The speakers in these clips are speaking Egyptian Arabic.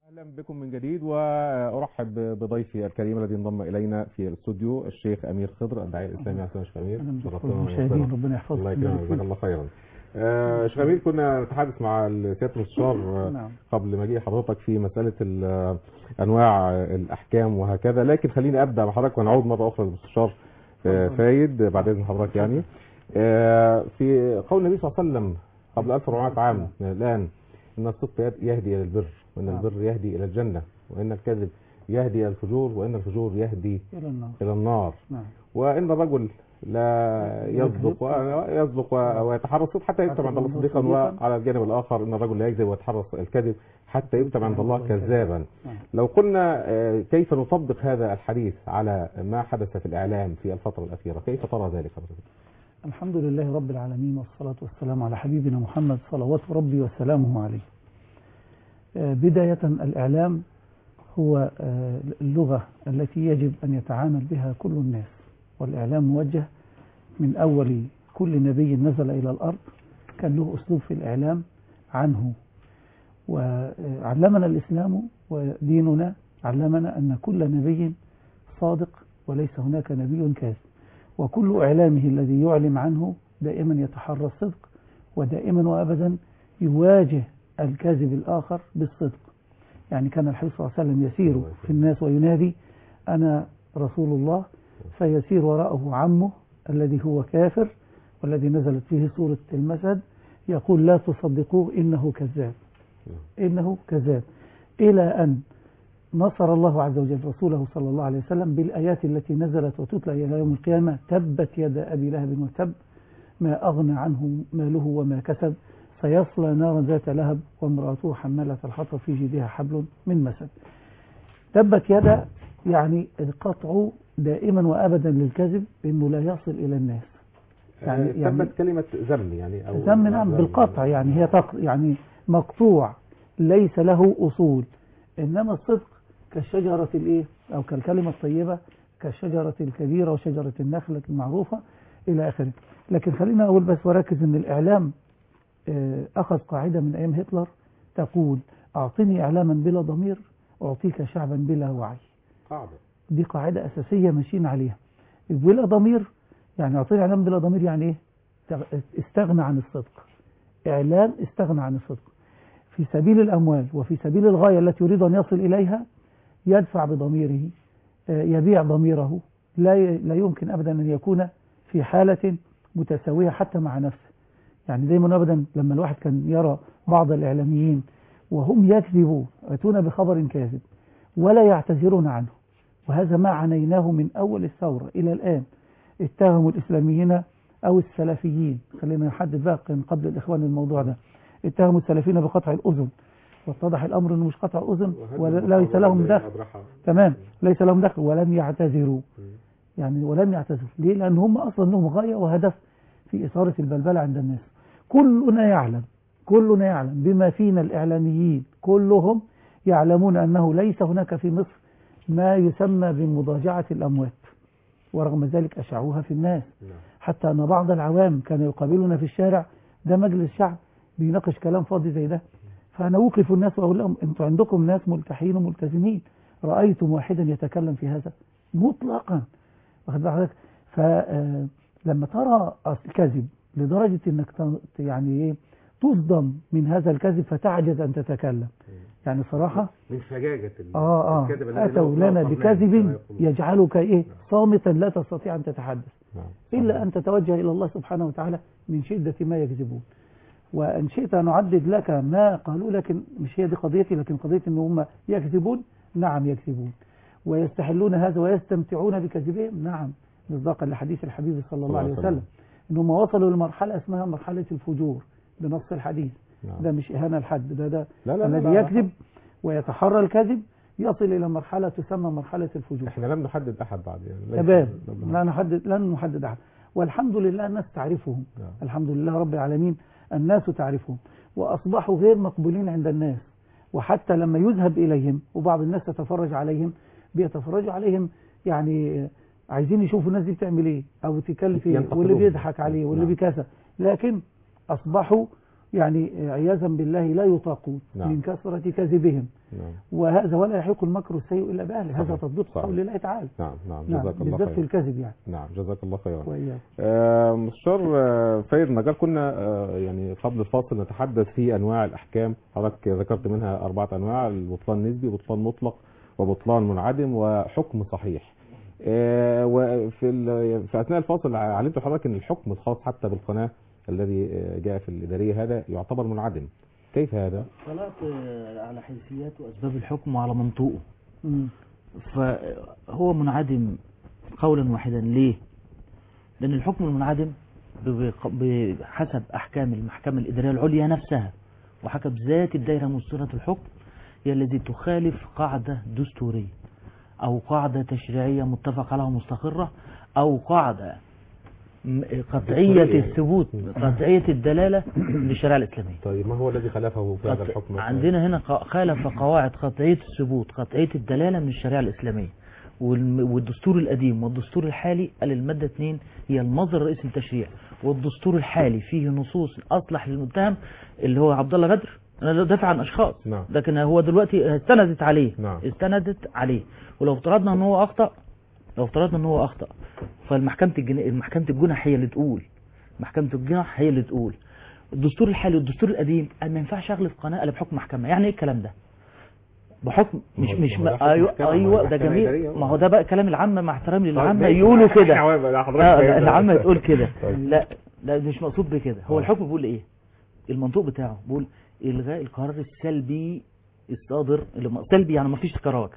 اهلا بكم من جديد وارحب بضيفي الكريم الذي انضم الينا في الاستوديو الشيخ امير خضر الداعيه الاسلامي عن الشيخ امير اهلا بكم شرفتنا المشاهدين ونورتنا. ربنا يحفظك الله يكرمك جزاك الله خيرا آه، شيخ امير كنا نتحدث مع سياده المستشار آه، نعم قبل مجيء حضرتك في مساله ال- انواع الاحكام وهكذا لكن خليني ابدا مع حضرتك ونعود مره اخرى للمستشار آه، اتفضل. فايد بعد اذن حضرتك يعني آه، في قول النبي صلى الله عليه وسلم قبل 1400 عام من الان ان الصدق يهدي الى البر وان نعم. البر يهدي الى الجنه وان الكذب يهدي الى الفجور وان الفجور يهدي الى النار الى النار نعم وان الرجل لا يصدق ويصدق ويتحرى الصدق حتى يكتب عند الله صديقا وعلى الجانب الاخر ان الرجل لا يكذب ويتحرى الكذب حتى يكتب عند الله كذابا نعم. لو قلنا آه، كيف نطبق هذا الحديث على ما حدث في الاعلام في الفتره الاخيره كيف ترى ذلك حضرتك الحمد لله رب العالمين والصلاة والسلام على حبيبنا محمد صلوات ربي وسلامه عليه آه، بداية الإعلام هو آه، اللغة التي يجب أن يتعامل بها كل الناس والإعلام موجه من أول كل نبي نزل إلى الأرض كان له أسلوب في الإعلام عنه وعلمنا الإسلام وديننا علمنا أن كل نبي صادق وليس هناك نبي كاذب وكل إعلامه الذي يعلم عنه دائما يتحرى الصدق ودائما وأبدا يواجه الكاذب الآخر بالصدق يعني كان الحبيب صلى الله عليه وسلم يسير في الناس وينادي أنا رسول الله فيسير وراءه عمه الذي هو كافر والذي نزلت فيه سورة المسد يقول لا تصدقوه إنه كذاب إنه كذاب إلى أن نصر الله عز وجل رسوله صلى الله عليه وسلم بالآيات التي نزلت وتتلى إلى يوم القيامة تبت يد أبي لهب وتب ما أغنى عنه ماله وما كسب سيصلى نارا ذات لهب وامرأته حمالة الحطب في جيدها حبل من مسد تبت يد يعني القطع دائما وأبدا للكذب إنه لا يصل إلى الناس يعني- يعني يعني- ثبت كلمه ذم يعني او ذم نعم بالقطع يعني هي تق... يعني مقطوع ليس له أصول إنما الصدق كالشجرة الإيه أو كالكلمة الطيبة كالشجرة الكبيرة وشجرة النخلة المعروفة إلى آخره لكن خلينا أقول بس وركز إن الإعلام آه، أخذ قاعدة من أيام هتلر تقول أعطني إعلاما بلا ضمير أعطيك شعبا بلا وعي قاعده دي قاعدة أساسية ماشيين عليها بلا ضمير يعني أعطيني إعلام بلا ضمير يعني إيه تغ- استغنى عن الصدق إعلام استغنى عن الصدق في سبيل الأموال وفي سبيل الغاية التي يريد أن يصل إليها يدفع بضميره آه، يبيع ضميره لا ي- لا يمكن أبدا أن يكون في حالة متساوية حتى مع نفسه يعني دايما أبدا لما الواحد كان يرى بعض الإعلاميين وهم يكذبون يأتون بخبر كاذب ولا يعتذرون عنه وهذا ما عنيناه من أول الثورة إلى الآن اتهموا الإسلاميين أو السلفيين خلينا نحدد بقى كان قبل الإخوان الموضوع ده اتهموا السلفيين بقطع الأذن واتضح الأمر أنه مش قطع أذن وليس لهم دخل تمام ليس لهم دخل ولم يعتذروا يعني ولم يعتذروا ليه لأن هم أصلا لهم غاية وهدف في إثارة البلبلة عند الناس كلنا يعلم كلنا يعلم بما فينا الإعلاميين كلهم يعلمون أنه ليس هناك في مصر ما يسمى بمضاجعة الأموات ورغم ذلك أشعوها في الناس حتى أن بعض العوام كان يقابلنا في الشارع ده مجلس شعب بيناقش كلام فاضي زي ده فأنا أوقف الناس وأقول لهم أنتوا عندكم ناس ملتحين وملتزمين رأيتم واحدا يتكلم في هذا مطلقا واخد بال حضرتك فلما ترى الكذب لدرجة أنك ت- يعني إيه تصدم من هذا الكذب فتعجز أن تتكلم يعني صراحة من فجاجه ال- آه آه الكذب الذي أتوا لا لنا يقرناه بكذب كما يقولون. يجعلك إيه صامتا لا تستطيع أن تتحدث نعم. إلا أن تتوجه إلى الله سبحانه وتعالى من شدة ما يكذبون وإن شئت أن أعدد لك ما قالوا لكن مش هي دي قضيتي لكن قضية أن هم يكذبون نعم يكذبون ويستحلون هذا ويستمتعون بكذبهم نعم مصداقا لحديث الحبيب صلى الله عليه وسلم ان هم وصلوا لمرحلة اسمها مرحلة الفجور بنص الحديث نعم. ده مش إهانة لحد ده ده لا لا لا الذي لا. يكذب ويتحرى الكذب يصل إلى مرحلة تسمى مرحلة الفجور احنا لم نحدد احد بعد يعني ليس- تمام لم لا نحدد لن نحدد أحد والحمد لله الناس تعرفهم نعم. الحمد لله رب العالمين الناس تعرفهم وأصبحوا غير مقبولين عند الناس وحتى لما يذهب إليهم وبعض الناس تتفرج عليهم بيتفرجوا عليهم يعني عايزين يشوفوا الناس دي بتعمل ايه او تتكلم في ايه ينتقدوهم. واللي بيضحك عليه واللي نعم. بيكذا لكن اصبحوا يعني عياذا بالله لا يطاقون نعم. من كثرة كذبهم نعم وهذا ولا يحيق المكر السيء إلا بأهله هذا صحيح. تطبيق صحيح. قول الله تعالى نعم نعم نعم جزاك الله بالذات في خير الكذب يعني نعم جزاك الله خيرا وإياك آه، مستشار آه، فايد نجار كنا آه، يعني قبل الفاصل نتحدث في انواع الاحكام حضرتك ذكرت منها اربعه انواع البطلان نسبي بطلان مطلق وبطلان منعدم وحكم صحيح آه، وفي ال- في اثناء الفاصل علمت حضرتك ان الحكم الخاص حتى بالقناه الذي آه، جاء في الاداريه هذا يعتبر منعدم كيف هذا؟ طلعت آه، على حيثيات وأسباب الحكم وعلى منطوقه مم. فهو منعدم قولا واحدا ليه لأن الحكم المنعدم ب- بحسب أحكام المحكمة الإدارية العليا نفسها وحكم ذات الدائرة مصدرة الحكم هي التي تخالف قاعدة دستورية أو قاعدة تشريعية متفق عليها مستقرة أو قاعدة م- قطعية دستورية. الثبوت قطعية الدلالة للشريعة الإسلامية طيب ما هو الذي خالفه في هذا قط- الحكم؟ عندنا هنا ق- خالف قواعد قطعية الثبوت قطعية الدلالة من الشريعة الإسلامية والم- والدستور القديم والدستور الحالي قال المادة 2 هي المصدر الرئيسي للتشريع والدستور الحالي فيه نصوص أصلح للمتهم اللي هو عبد الله بدر أنا دافع عن أشخاص نعم. لكن هو دلوقتي استندت عليه نعم. استندت عليه ولو افترضنا ان هو أخطأ لو افترضنا ان هو أخطأ فالمحكمة الجنا... محكمة الجنح هي اللي تقول محكمة الجنح هي اللي تقول الدستور الحالي والدستور القديم قال ما ينفعش اغلب قناه الا بحكم محكمه يعني ايه الكلام ده بحكم مش ما هو- مش ما هو ده ما حكم ايوه محكمة، ما هو ايوه ده محكمة جميل إدارية. ما هو ده بقى كلام العامه مع احترامي طيب للعامه ماشي. يقولوا كده إحنا- لا، حضرتك اه فاهم. العامه تقول كده طيب. لا لا مش مقصود بكده هو آه. الحكم بيقول ايه المنطوق بتاعه بيقول الغاء القرار السلبي الصادر اللي م- سلبي يعني ما فيش قرار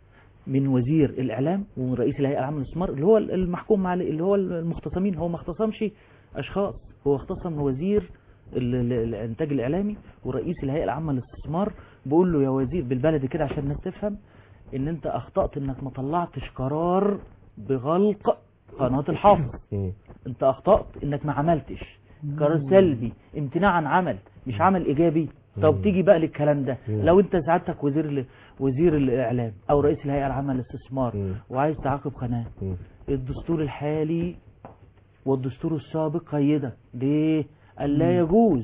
من وزير الاعلام ومن رئيس الهيئه العامه للاستثمار اللي هو المحكوم عليه اللي هو المختصمين هو ما اختصمش اشخاص هو اختصم وزير ال- ال- الانتاج الاعلامي ورئيس الهيئه العامه للاستثمار بيقول له يا وزير بالبلدي كده عشان الناس تفهم ان انت اخطات انك ما طلعتش قرار بغلق قناه الحافظ مم. انت اخطأت انك ما عملتش قرار سلبي امتناع عن عمل مش عمل ايجابي طب مم. تيجي بقى للكلام ده مم. لو انت سعادتك وزير ال- وزير الاعلام او رئيس الهيئه العامه للاستثمار مم. وعايز تعاقب قناه مم. الدستور الحالي والدستور السابق قيدك ليه قال لا يجوز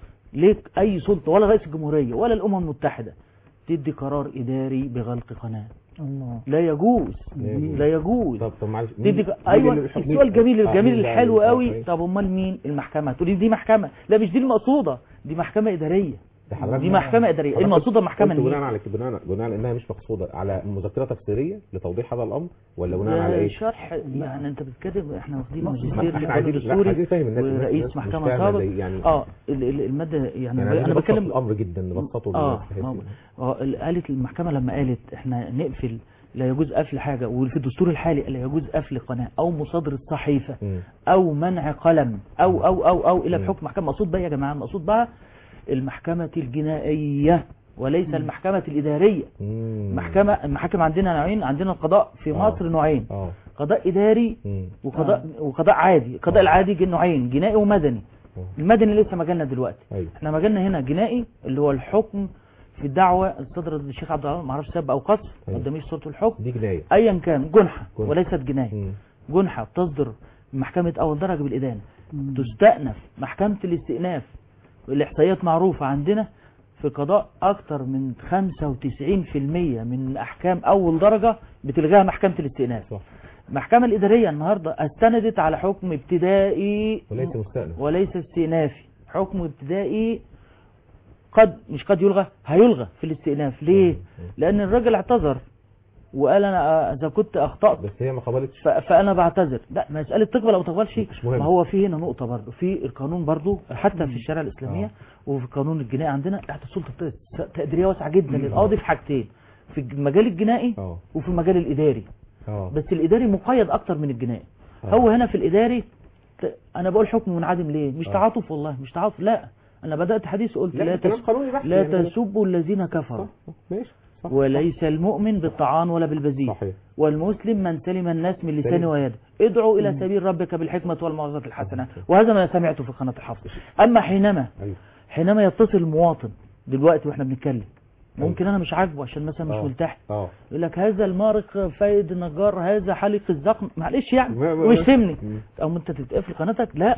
ليك اي سلطه ولا رئيس الجمهوريه ولا الامم المتحده تدي قرار اداري بغلق قناه الله لا يجوز جميل. لا يجوز طب طب معلش دي مين- دي مين ايوه اللي بيحكم- السؤال الجميل آه، الجميل مين بقى الحلو اللي- قوي آه، طب امال مين المحكمه تقولي دي محكمه لا مش دي المقصوده دي محكمه اداريه ده حضرتك- دي محكمه اداريه ايه حضرتك المقصوده محكمه قلت بناء إن على بناء بناء على انها مش مقصوده على مذكره تفسيريه لتوضيح هذا الامر ولا بناء على ده ايه؟ شرح يعني انت بتتكلم احنا واخدين ما- ماجستير ما احنا للقانون عايزين لا، الدستوري عايزين نفهم الناس الناس- ورئيس الناس مش محكمه فاهمة سابق زي- يعني اه ال- ال- الماده يعني, يعني انا عايزين نبسط بتكلم الامر جدا نبسطه اه للناس بحيث ما- إن- اه ال- قالت المحكمة لما قالت احنا نقفل لا يجوز قفل حاجة وفي الدستور الحالي لا يجوز قفل قناة او مصادرة صحيفة مم. او منع قلم او او او او الى مم. بحكم محكمة مقصود بقى يا جماعة المقصود بقى المحكمة الجنائية وليس المحكمة الإدارية مم. محكمة المحاكم عندنا نوعين عندنا القضاء في آه. مصر نوعين اه قضاء إداري مم. وقضاء وقضاء عادي القضاء آه. العادي جه نوعين جنائي ومدني آه. المدني لسه مجالنا دلوقتي ايوه احنا مجالنا هنا جنائي اللي هو الحكم في الدعوة صدر الشيخ عبد العال ما اعرفش سب او قصف ما أيوة. قداميش صورة الحكم دي جنايه ايا كان جنحة جنحة. وليست جناية مم. جنحة بتصدر من محكمة اول درجة بالادانة مم. تستأنف محكمة الاستئناف الاحصائيات معروفة عندنا في قضاء اكتر من 95% من احكام اول درجة بتلغاها محكمة الاستئناف صح المحكمة الادارية النهاردة استندت على حكم ابتدائي وليس مستأنف وليس استئنافي حكم ابتدائي قد مش قد يلغى هيلغى في الاستئناف ليه مم. لان الراجل اعتذر وقال انا اذا كنت اخطأت بس هي ما قبلتش ف- فانا بعتذر لا مسألة تقبل او ما تقبلش مش مهم. ما هو في هنا نقطة برضه في القانون برضه حتى في الشريعة الاسلامية آه. وفي القانون الجنائي عندنا اعطى السلطة ت- تقديرية واسعة جدا للقاضي في حاجتين في المجال الجنائي اه وفي المجال الاداري اه بس الاداري مقيد اكتر من الجنائي آه. هو هنا في الاداري ت- انا بقول حكم منعدم ليه مش آه. تعاطف والله مش تعاطف لا انا بدات حديث قلت لا لا, ده كلام تس... قانوني بحت لا يعني. تسبوا الذين كفروا صح صح. ماشي صح وليس المؤمن بالطعان ولا بالبذيء صحيح والمسلم من سلم الناس من لسانه سلم. ويده ادعوا الى سبيل ربك بالحكمه والموعظه الحسنه وهذا ما سمعته في قناه الحفظ اما حينما ايوه حينما يتصل المواطن دلوقتي واحنا بنتكلم ممكن انا مش عاجبه عشان مثلا مش آه. ملتحي اه يقول لك هذا المارق فايد النجار هذا حلق الزقم معلش يعني ما- ما- ويشتمني مم. او انت تتقفل قناتك لا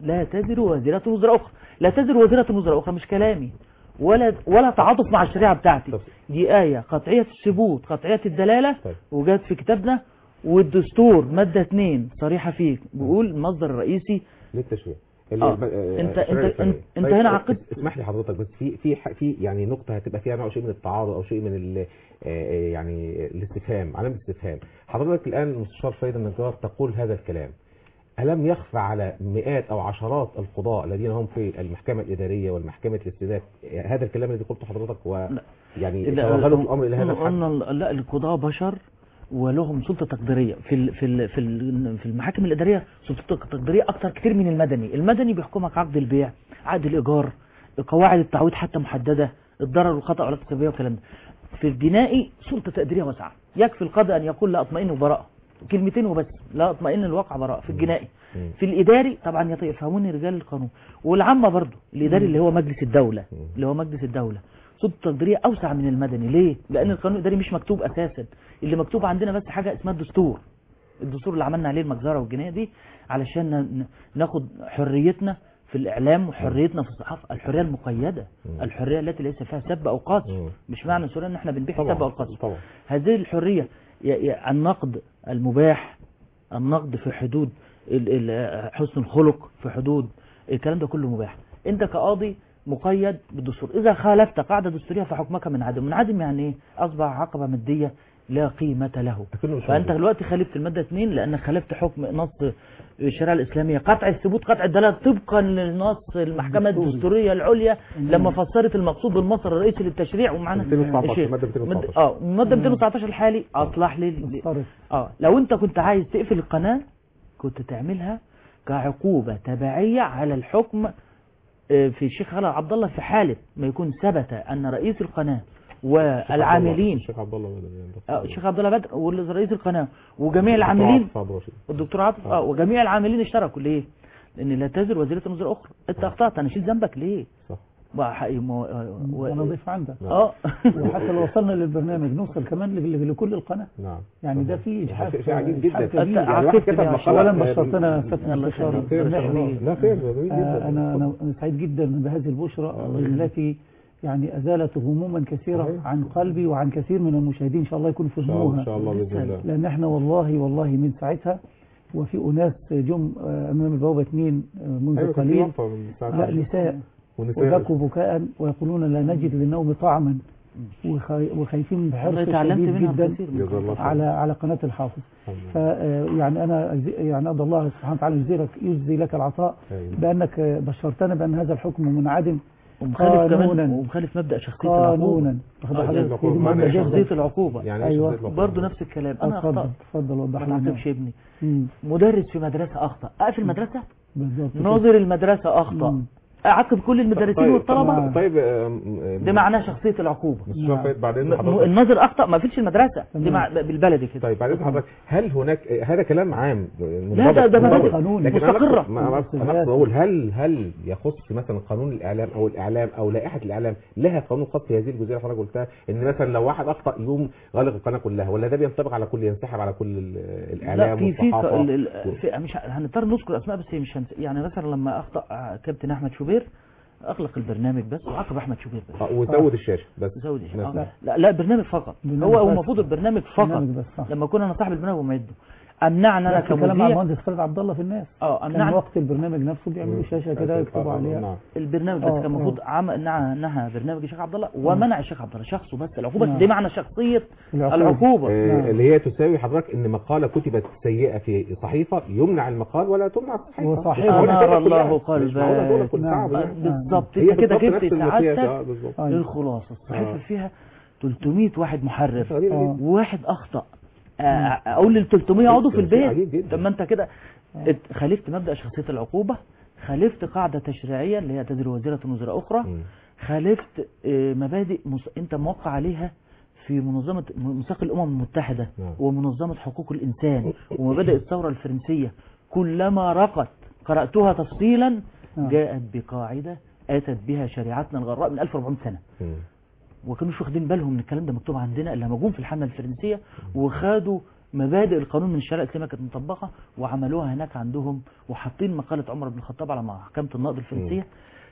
لا تزر وازرة وزر أخرى لا تزر وازرة وزر أخرى مش كلامي ولا ولا تعاطف مع الشريعة بتاعتي طب. دي آية قطعية الثبوت قطعية الدلالة طيب. وجات في كتابنا والدستور مادة 2 صريحة فيه بيقول المصدر الرئيسي للتشريع آه. ال- أنت- الشريعة أنت- الإسلامية. أنت- أنت طيب، هنا آه، عقدت- اسمح لي حضرتك بس في في ح- في يعني نقطة هتبقى فيها نوع شيء من التعارض أو شيء من ال- آه، آه، يعني الاستفهام علامة الاستفهام حضرتك الآن المستشار فايد النجار تقول هذا الكلام ألم يخفى على مئات أو عشرات القضاء الذين هم في المحكمة الإدارية والمحكمة الاستئناف هذا الكلام الذي قلته حضرتك ويعني لا، توغلوا في الأمر إلى هذا الحد قلنا لا القضاة بشر ولهم سلطة تقديرية في ال- في ال- في ال- في المحاكم الإدارية سلطة تقديرية أكتر كتير من المدني المدني بيحكمك عقد البيع عقد الإيجار قواعد التعويض حتى محددة الضرر والخطأ والعلاقة السببية والكلام ده في الجنائي سلطة تقديرية واسعة يكفي القاضي أن يقول لا أطمئن براءة كلمتين وبس لا أطمئن الواقع براءة في الجنائي مم. في الإداري طبعا يط- يفهموني رجال القانون والعامة برضو الإداري اللي هو مجلس الدولة مم. اللي هو مجلس الدولة سلطة تقديرية أوسع من المدني ليه؟ لأن القانون الإداري مش مكتوب أساسا اللي مكتوب عندنا بس حاجة اسمها الدستور الدستور اللي عملنا عليه المجزرة والجناية دي علشان ن- ناخد حريتنا في الإعلام وحريتنا في الصحافة الحرية المقيدة مم. الحرية التي ليس فيها سب أو قذف مم. مش معنى سوريا إن إحنا بنبيح سب أو طبعا قذف طبعا هذه الحرية ي- ي- النقد المباح النقد في حدود ال- ال- حسن الخلق في حدود الكلام ده كله مباح انت كقاضي مقيد بالدستور اذا خالفت قاعده دستوريه فحكمك من عدم من عدم يعني ايه اصبح عقبه ماديه لا قيمه له أكنه مش فانت موجود. دلوقتي خالفت الماده 2 لانك خالفت حكم نص الشريعه الاسلاميه قطع الثبوت قطع الدلاله طبقا لنص المحكمه الدستوري. الدستوريه العليا مم. لما فسرت المقصود بالمصدر الرئيسي للتشريع ومعنا 219 الشيخ. مادة مد- 219 اه الماده 219 الحالي اصلح لي مفترض اه لو انت كنت عايز تقفل القناة كنت تعملها كعقوبة تبعية على الحكم آه، في الشيخ خالد عبد الله في حالة ما يكون ثبت ان رئيس القناة والعاملين الشيخ عبد الله بدر يعني آه، الشيخ عبد الله بدر ورئيس القناة وجميع العاملين عبد الله رشيد. والدكتور عاطف آه. اه وجميع العاملين اشتركوا ليه؟ لان لا تزر وزيرة وزير اخرى انت اخطأت انا اشيل ذنبك ليه؟ صح وحقيقي مو- آه، و- انا اضيف عندك اه وحتى لو وصلنا للبرنامج نوصل كمان ل- لكل القناه نعم يعني ده فيه اجحاف شيء عجيب إجحاف جدا كبير. أنت يعني واحد عكستني كتب يا مقالة اولا آه، بشرتنا فتح الله انتشار يخليك. خير إن شاء سمح الله. لي. لا خير جميل آه، جدا انا انا سعيد جدا بهذه البشرى التي يعني ازالت هموما كثيره صحيح. عن قلبي وعن كثير من المشاهدين ان شاء الله يكون إن شاء الله إن فهموها شاء الله بإذن الله لان احنا والله والله من ساعتها وفي اناس جم آه، امام البوابه اثنين آه، منذ أيوة كان في قليل وقفة من ساعة لا نساء ونساء وبكوا بكاء ويقولون لا نجد للنوم طعما وخي- وخايفين بحرص والله اتعلمت شديد منها جدا كثير من جزا الله خير. على على قناه الحافظ الحمد ف لله. يعني انا أجزي- يعني ادعو الله سبحانه وتعالى يجزي لك يجزي لك العطاء أيوة. بانك بشرتنا بان هذا الحكم منعدم ومخالف كمان قانوناً. ومخالف مبدأ شخصية العقوبة قانونا واخد آه، بالك؟ العقوبة. هي دي معنى مهمة إيه جدا. شخصية العقوبة يعني أيوة. إيه شخصية برضه العقوبة؟ نفس الكلام انا اتفضل اخطأت اتفضل وضح ما لنا نعتبش ابني مم، مدرس في مدرسة اخطأ اقفل المدرسة بالظبط كده. ناظر المدرسة اخطأ مم. اعاقب كل المدرسين طيب- والطلبة نعم. طيب آم، آم، ده معناه شخصية العقوبة مستشار نعم. فايد بعدين م- حضرتك الناظر اخطأ ما فيش المدرسة دي تمام. مع بالبلدي كده طيب بعدين حضرتك هل هناك هذا كلام عام لا، ده- ده منضبط. مبادئ قانوني. لكن أنا مستقرة. أقصد- ما- ما أقصد- انا أقصد اقول هل هل يخص مثلا قانون الاعلام او الاعلام او لائحه الاعلام لها قانون خاص في هذه الجزئيه اللي حضرتك قلتها ان مثلا لو واحد اخطا يقوم غالق القناه كلها ولا ده بينطبق على كل ينسحب على كل ال- لا الاعلام في في والصحافه ال- ال- في مش ه- هنضطر نذكر اسماء بس هي مش هنس... يعني مثلا لما اخطا آه، كابتن احمد شوبير اغلق البرنامج بس وعاقب احمد شوبير بس آه، وزود الشاشه بس زود الشيء. مثلا. آه. لا لا برنامج فقط برنامج هو هو بس. المفروض البرنامج فقط برنامج بس صح لما كنا انا صاحب البرنامج ومعده امنعنا انا نفس الكلام مع كمذيع المهندس خالد عبد الله في الناس اه كان امنعنا وقت البرنامج نفسه بيعملوا شاشه كده يكتبوا عليها نعم البرنامج آه، بس كان آه. المفروض عم نهى نهى برنامج الشيخ عبد الله ومنع الشيخ عبد الله شخصه بس العقوبه نعم. دي معنى شخصيه العقوبة. العقوبه آه، نعم. اللي هي تساوي حضرتك ان مقاله كتبت سيئه في صحيفه يمنع المقال ولا تمنع الصحيفه وصحيح. مش معقولة أنار كده الله كلها. قلبك. مش معقولة دول كل نعم. صعب آه، يعني. بالظبط هي انت كده بالظبط جبت نفس المقياس، سعادتك اه بالظبط أيوة. الخلاصه الصحيفه آه. فيها 300 واحد محرر غريبة آه. جدا. وواحد اخطا آه، اقول لل 300 يقعدوا في شيء عجيب البيت جدا. طب ما انت كده ات- خالفت مبدا شخصيه العقوبه خالفت قاعده تشريعيه اللي هي تدري وزيره وزراء اخرى مم. خالفت آه، مبادئ مس... انت موقع عليها في منظمة ميثاق الأمم المتحدة نعم. ومنظمة حقوق الإنسان ومبادئ الثورة الفرنسية كلما رقت قرأتها تفصيلا نعم. جاءت بقاعدة أتت بها شريعتنا الغراء من 1400 سنة مم. وكانوش واخدين بالهم ان الكلام ده مكتوب عندنا الا لما جم في الحمله الفرنسيه وخدوا مبادئ القانون من الشريعه الاسلاميه كانت مطبقه وعملوها هناك عندهم وحاطين مقاله عمر بن الخطاب على محكمه النقض الفرنسيه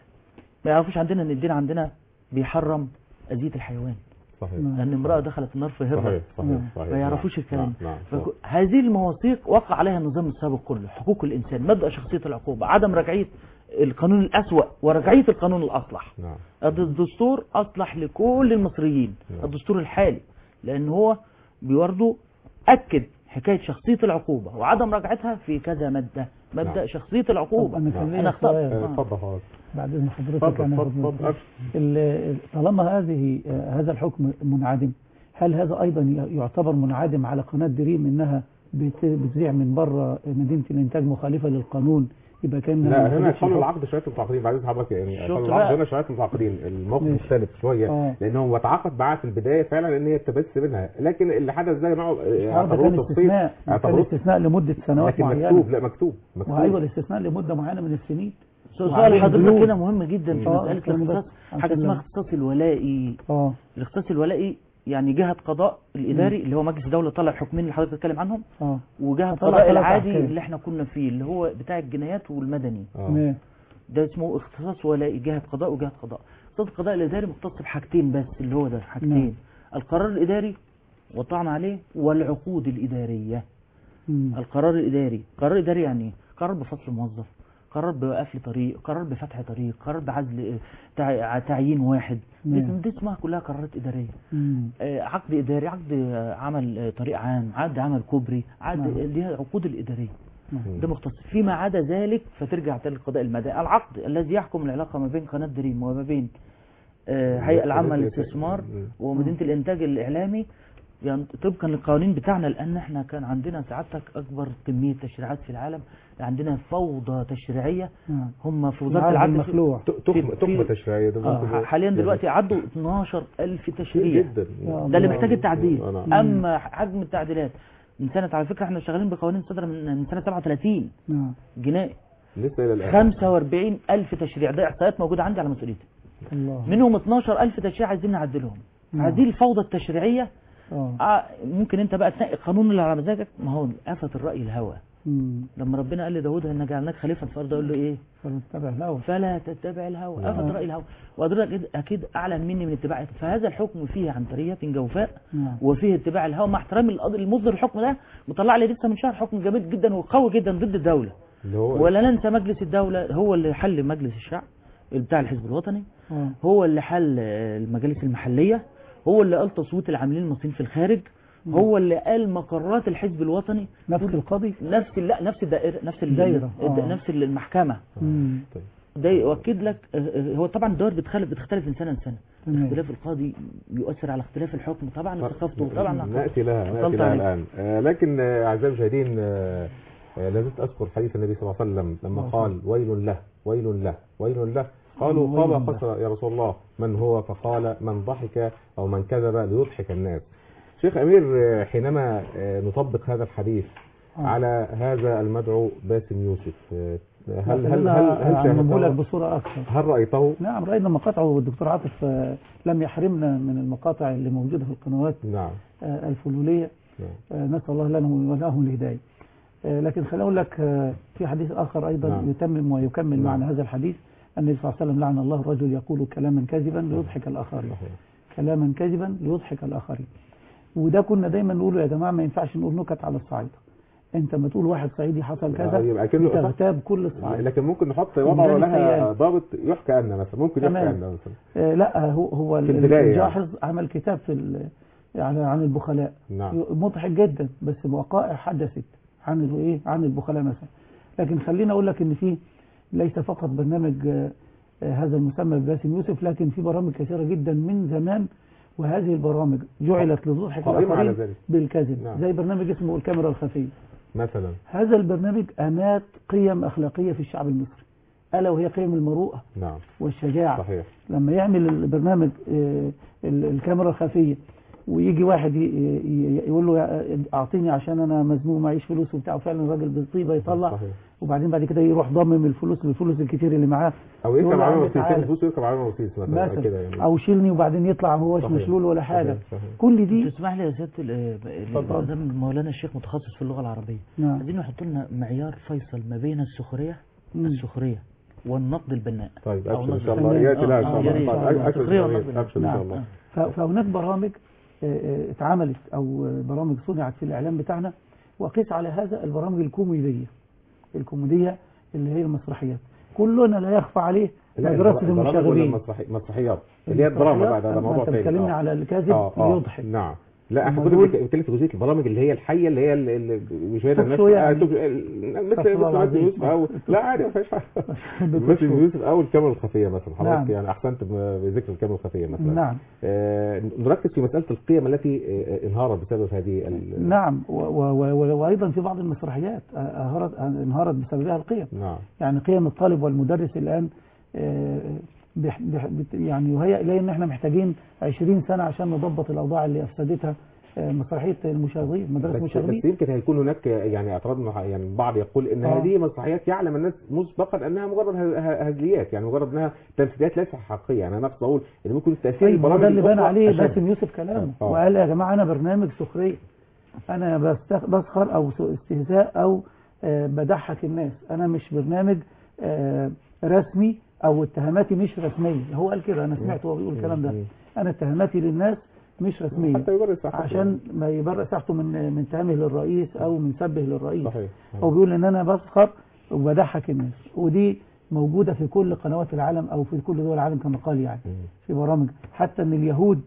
ما يعرفوش عندنا ان الدين عندنا بيحرم اذيه الحيوان صحيح نعم. لان امراه دخلت النار في هرة صحيح صحيح نعم. صحيح ما يعرفوش الكلام نعم نعم فك- هذه المواثيق وقع عليها النظام السابق كله حقوق الانسان مبدا شخصيه العقوبه عدم رجعيه القانون الاسوا ورجعيه القانون الاصلح نعم الدستور اصلح لكل المصريين نعم. الدستور الحالي لان هو برضه اكد حكايه شخصيه العقوبه وعدم رجعتها في كذا ماده مبدا نعم. شخصيه طب العقوبه انا كان نعم. ليا أنا اخترت. سؤال آه، اتفضل حضرتك بعد اذن حضرتك اتفضل انا اتفضل هاخد اتفضل نقطة. ال- ال- طالما هذه آه، هذا الحكم منعدم هل هذا ايضا ي- يعتبر منعدم على قناه دريم انها بت- بتذيع من بره مدينه الانتاج مخالفه للقانون يبقى كان لا هنا قانون العقد شويه متعاقدين بعد إذن حضرتك يعني شفت قانون بقى؟ العقد هنا شويه متعاقدين الموقف ماشي. مختلف شويه آه. لان هو تعاقد معاها في البدايه فعلا ان هي تبث منها لكن اللي حدث ده يا جماعه هذا اعتبروه كان تفصيل استثناء كان اعتبروه استثناء لمده سنوات لكن معينه مكتوب لا مكتوب وايوه مكتوب الاستثناء لمده معينه من السنين سؤال وعليه حضرتك بنود. كده مهم جدا في آه، مساله استنى بس. الاختصاص حاجه عشان اسمها لما- الاختصاص الولائي اه الاختصاص الولائي يعني جهه قضاء الاداري اللي هو مجلس الدوله طلع الحكمين اللي حضرتك بتتكلم عنهم اه وجهه طلع قضاء ثلاث العادي أحكام. اللي احنا كنا فيه اللي هو بتاع الجنايات والمدني آه. تمام ده اسمه اختصاص ولائي جهه قضاء وجهه قضاء اختصاص القضاء الاداري مختص بحاجتين بس اللي هو ده حاجتين نعم. القرار الاداري وطعنا عليه والعقود الاداريه مم. القرار الاداري القرار الاداري يعني ايه قرار بفصل موظف قرار بقفل طريق قرار بفتح طريق قرار بعزل تع- تعيين واحد دي, نعم. دي اسمها كلها قرارات اداريه مم. آه، عقد اداري عقد آه، عمل آه، طريق عام عقد عمل كوبري عقد نعم. دي عقود الاداريه نعم. ده مختص فيما عدا ذلك فترجع تاني للقضاء المدني العقد الذي يحكم العلاقه ما بين قناه دريم وما بين آه، هيئه العامه للاستثمار مم. ومدينه الانتاج الاعلامي يعني طبقا للقوانين بتاعنا لان احنا كان عندنا سعادتك اكبر كميه تشريعات في العالم عندنا فوضى تشريعيه نعم هم في وزاره العقد العدل في- المخلوع ت- تخمه في- تخمه في- تشريعيه ده آه، ممكن- حاليا يعني دلوقتي عدوا 12000 كتير تشريع جدا يا ده اللي الله. محتاج التعديل آه، نعم. اما حجم التعديلات من سنه على فكره احنا شغالين بقوانين صادره من من سنه 37 نعم جنائي لسه الى الان 45 ألف تشريع ده إحصائيات موجودة عندي على مسؤوليتي الله منهم 12 ألف تشريع عايزين نعدلهم نعم. هذه الفوضى التشريعية اه آه، ممكن أنت بقى تنقي القانون اللي على مزاجك ما هو آفة الرأي الهوى مم. لما ربنا قال لداود إن جعلناك خليفة في الأرض قال له إيه فنتبع الأول فلا تتبع الهوى نعم. آفة الرأي الهوى وأدرك أكيد- أكيد أعلم مني من اتباع فهذا الحكم فيه عنترية جوفاء نعم وفيه اتباع الهوى مع احترام القاضي المصدر الحكم ده مطلع لي لسه من شهر حكم جميل جدا وقوي جدا ضد الدولة اللي هو ولا ننسى مجلس الدولة هو اللي حل مجلس الشعب بتاع الحزب الوطني اه هو اللي حل آه، المجالس المحلية هو اللي قال تصويت العاملين المصريين في الخارج هو اللي قال مقرات الحزب الوطني نفس القاضي نفس لا نفس الدائرة نفس ال- دايرة، الد- آه. نفس المحكمة مم. طيب. ده يؤكد لك آه، آه، هو طبعا الدوائر بتختلف بتختلف من سنة لسنة تمام. اختلاف القاضي يؤثر على اختلاف الحكم طبعا ثقافته طبعا ناتي لها ناتي أحسنت لها عليك. الان آه، لكن آه، اعزائي المشاهدين آه، آه، لازلت اذكر حديث النبي صلى الله عليه وسلم لما الله قال ويل له ويل له ويل له قالوا ويل قال له. خسر يا رسول الله من هو فقال من ضحك او من كذب ليضحك الناس شيخ امير آه، حينما آه، نطبق هذا الحديث آه. على هذا المدعو باسم يوسف آه، هل هل خلينا هل هل أعمله لك شاهدته بصورة أكثر هل رايته نعم رأينا مقاطع والدكتور عاطف آه، لم يحرمنا من المقاطع اللي موجودة في القنوات نعم آه، الفلولية نعم آه، نسأل الله لنا ولهم الهداية آه، لكن خليني أقول لك آه، في حديث آخر أيضا نعم. يتمم ويكمل نعم. معنى هذا الحديث النبي صلى الله عليه وسلم لعن الله الرجل يقول كلاما كذبا ليضحك الآخرين صحيح. كلاما كذبا ليضحك الآخرين وده كنا دايما نقوله يا جماعة ما ينفعش نقول نكت على الصعيدة انت ما تقول واحد صعيدي حصل كذا آه، يبقى كأنه- تغتاب كل الصعيدة لكن ممكن نحط وضع ميزان لها السيئات. ضابط يحكى أن مثلا ممكن يحكى تمام. أن مثلا آه، لا هو هو في البداية يعني. الجاحظ عمل كتاب في ال- يعني عن البخلاء نعم مضحك جدا بس وقائع حدثت عن الايه عن البخلاء مثلا لكن خليني اقول لك ان في ليس فقط برنامج آه، آه، هذا المسمى بباسم يوسف لكن في برامج كثيره جدا من زمان وهذه البرامج جعلت لتضحك قائمة على الاخرين ذلك بالكذب نعم. زي برنامج اسمه الكاميرا الخفيه مثلا هذا البرنامج امات قيم اخلاقيه في الشعب المصري الا وهي قيم المروءه نعم والشجاعه صحيح لما يعمل البرنامج آه، ال- الكاميرا الخفية ويجي واحد ي- ي- يقول له يا- اعطيني عشان انا مزنوق معيش فلوس وبتاع وفعلا الراجل بالطيبه يطلع صحيح. وبعدين بعد كده يروح ضمم الفلوس بالفلوس الكتير اللي معاه او يركب يقول له على عندك مرسيدس تعالى. فلوس يركب على مرسيدس مثلا مثلا كده يعني او شيلني وبعدين يطلع هو صحيح. مشلول ولا حاجه صحيح، صحيح. كل دي تسمح لي يا سياده ال- ال- اتفضل. ده مولانا الشيخ متخصص في اللغه العربيه نعم عايزين يحطوا لنا معيار فيصل ما بين السخريه مم. السخريه والنقد البناء طيب أو ابشر ان نقد شاء الله الفنان. ياتي لها ان آه، شاء آه، يا ريت. الله طيب، ابشر السخرية إن شاء الله. والنقد ابشر ان شاء نعم. الله ف- فهناك برامج آه، آه، اتعملت او آه، برامج صنعت في الاعلام بتاعنا وقيس على هذا البرامج الكوميديه الكوميديه اللي هي المسرحيات كلنا لا يخفى عليه لا، مدرسه البرامج ولا المشاغبين المسرحي- مسرحيات اللي هي الدراما بقى ده, ده ما موضوع انت تاني بتكلمني آه. على الكاذب اه اه يضحك نعم لا احنا لما كنا نقول- بنتكلم في جزئيه البرامج اللي هي الحيه اللي هي اللي- اللي مش هي توك الناس شو يعني. آه، توك- مثل استغفر الله مثل العظيم. يوسف او لا عادي ما فيش حاجه بالتوك مثل شو. يوسف او الكاميرا الخفيه مثلا حضرتك نعم. يعني احسنت بذكر الكاميرا الخفيه مثلا نعم آه نركز في مساله القيم التي آه، انهارت بسبب هذه ال- نعم و- و- و- وايضا في بعض المسرحيات آه، انهارت انهارت بسببها القيم نعم يعني قيم الطالب والمدرس الآن آه، بح- بح- بت- يعني يهيأ إلي إن إحنا محتاجين 20 سنة عشان نضبط الأوضاع اللي أفسدتها آه، مسرحية المشاغبين مدرسة بس, المشاغبين بس يمكن هيكون هناك يعني اعتراض مع- يعني البعض يقول ان آه. هذه مسرحيات يعلم الناس مسبقا انها مجرد ه- ه- هزليات يعني مجرد انها تمثيليات ليست حقيقيه يعني انا اقصد اقول ان ممكن التاثير طيب هو البرامج ده اللي بان الأخرى عليه أشد. باسم يوسف كلامه آه. وقال يا جماعة أنا برنامج سخرية أنا بستخ- بسخر أو س- استهزاء أو آه، بضحك الناس أنا مش برنامج آه، رسمي أو اتهاماتي مش رسمية هو قال كده أنا سمعت هو بيقول الكلام ده مم. أنا اتهاماتي للناس مش رسمية حتى يبرر صحته عشان ما يبرأ ساحته من من تهامه للرئيس او من سبه للرئيس صحيح هو بيقول ان انا بسخر وبضحك الناس ودي موجودة في كل قنوات العالم او في كل دول العالم كما قال يعني مم. في برامج حتى ان اليهود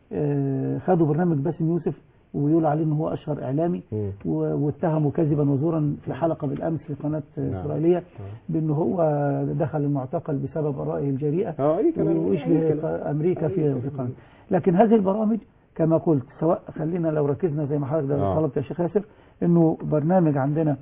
آه، خدوا برنامج باسم يوسف ويقولوا عليه ان هو اشهر اعلامي مم. و- واتهموا كذبا وزورا في حلقة بالامس في قناة آه، نعم. اسرائيلية بان هو دخل المعتقل بسبب ارائه الجريئة اه اي كلام أي ويشبه كلام. امريكا أي في كلام. في قناه لكن هذه البرامج كما قلت سواء خلينا لو ركزنا زي ما حضرتك آه. طلبت يا شيخ ياسر انه برنامج عندنا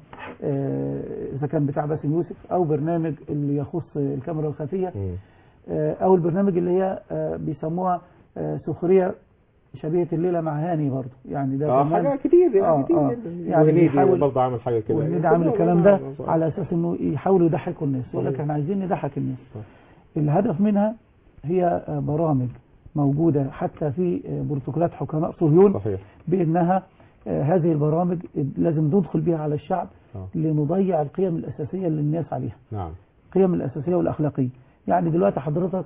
آه، اذا كان بتاع باسم يوسف او برنامج اللي يخص الكاميرا الخفيه مم. آه، او البرنامج اللي هي آه، بيسموها آه، سخريه شبيهه الليله مع هاني برضه يعني ده اه كمان حاجه كتير يعني آه، كتير آه. جدا. يعني وهنيدي بيحاول- برضه عامل حاجه كده وهنيدي عامل الكلام ده صحيح. على اساس انه يحاولوا يضحكوا الناس يقول لك صحيح. احنا عايزين نضحك الناس صح. الهدف منها هي آه، برامج موجودة حتى في آه، بروتوكولات حكماء صهيون صحيح بأنها آه، هذه البرامج لازم ندخل بها على الشعب آه. لنضيع القيم الأساسية اللي الناس عليها نعم القيم الأساسية والأخلاقية يعني دلوقتي حضرتك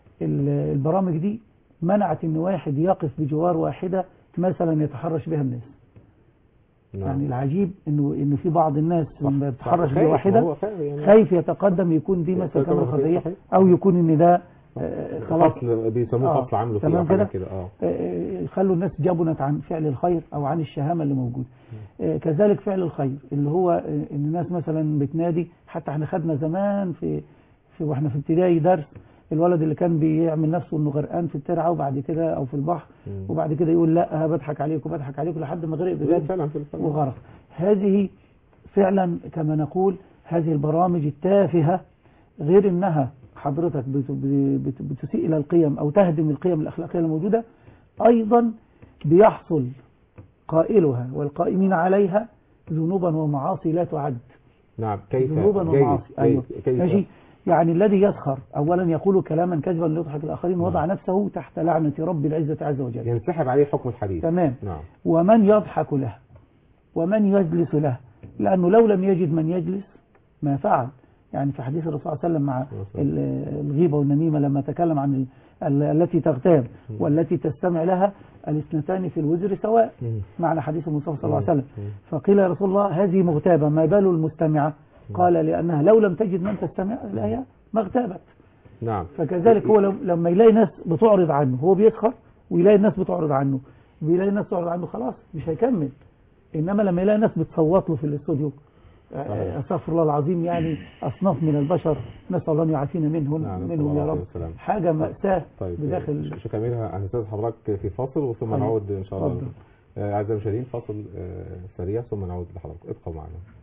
ال- البرامج دي منعت ان واحد يقف بجوار واحدة مثلا يتحرش بها الناس نعم يعني العجيب انه انه في بعض الناس صح. لما بتتحرش خايف، بواحدة هو خايف يعني. خايف يتقدم يكون دي مثلا كاميرا خفية صحيح. او يكون ان ده آه، خلاص فصل بيسموه آه، فصل عملوا فيه تمام أو حاجه كده؟ كده اه آه، يخلوا الناس جبنت عن فعل الخير او عن الشهامه اللي موجوده آه، كذلك فعل الخير اللي هو آه، ان الناس مثلا بتنادي حتى احنا خدنا زمان في في واحنا في ابتدائي درس الولد اللي كان بيعمل نفسه انه غرقان في الترعه وبعد كده او في البحر مم. وبعد كده يقول لا بضحك عليكم بضحك عليكم لحد ما غرق بجد فعلا في الفيلم. وغرق هذه فعلا كما نقول هذه البرامج التافهة غير انها حضرتك بت- بت- بتسيء الى القيم او تهدم القيم الاخلاقية الموجودة ايضا بيحصل قائلها والقائمين عليها ذنوبا ومعاصي لا تعد نعم كيف ذنوبا جيد ومعاصي كيف ايوه كيف ماشي يعني الذي يسخر اولا يقول كلاما كذبا ليضحك الاخرين وضع نفسه تحت لعنة رب العزة عز وجل ينسحب عليه حكم الحديث تمام نعم ومن يضحك له ومن يجلس له لأنه لو لم يجد من يجلس ما فعل يعني في حديث الرسول صلى الله عليه وسلم مع ال- الغيبة والنميمة لما تكلم عن ال- ال- التي تغتاب والتي تستمع لها الاثنتان في الوزر سواء مم. معنى حديث المصطفى صلى الله عليه وسلم مم. فقيل يا رسول الله هذه مغتابة ما بال المستمعة قال لأنها لو لم تجد من تستمع لها ما اغتابت نعم فكذلك هو لو- لما يلاقي ناس بتعرض عنه هو بيسخر ويلاقي الناس بتعرض عنه ويلاقي الناس بتعرض عنه خلاص مش هيكمل انما لما يلاقي ناس بتصوت له في الاستوديو آه، استغفر الله العظيم يعني اصناف من البشر نسال الله ان يعافينا منهم نعم، نسأل منهم الله يا رب العافية والسلامة. حاجه ماساه طيب بداخل شيخ امير هنستاذن حضرتك في فاصل وثم طيب. نعود ان شاء الله اتفضل. آه، اعزائي المشاهدين فاصل آه، سريع ثم نعود لحضرتك ابقوا معنا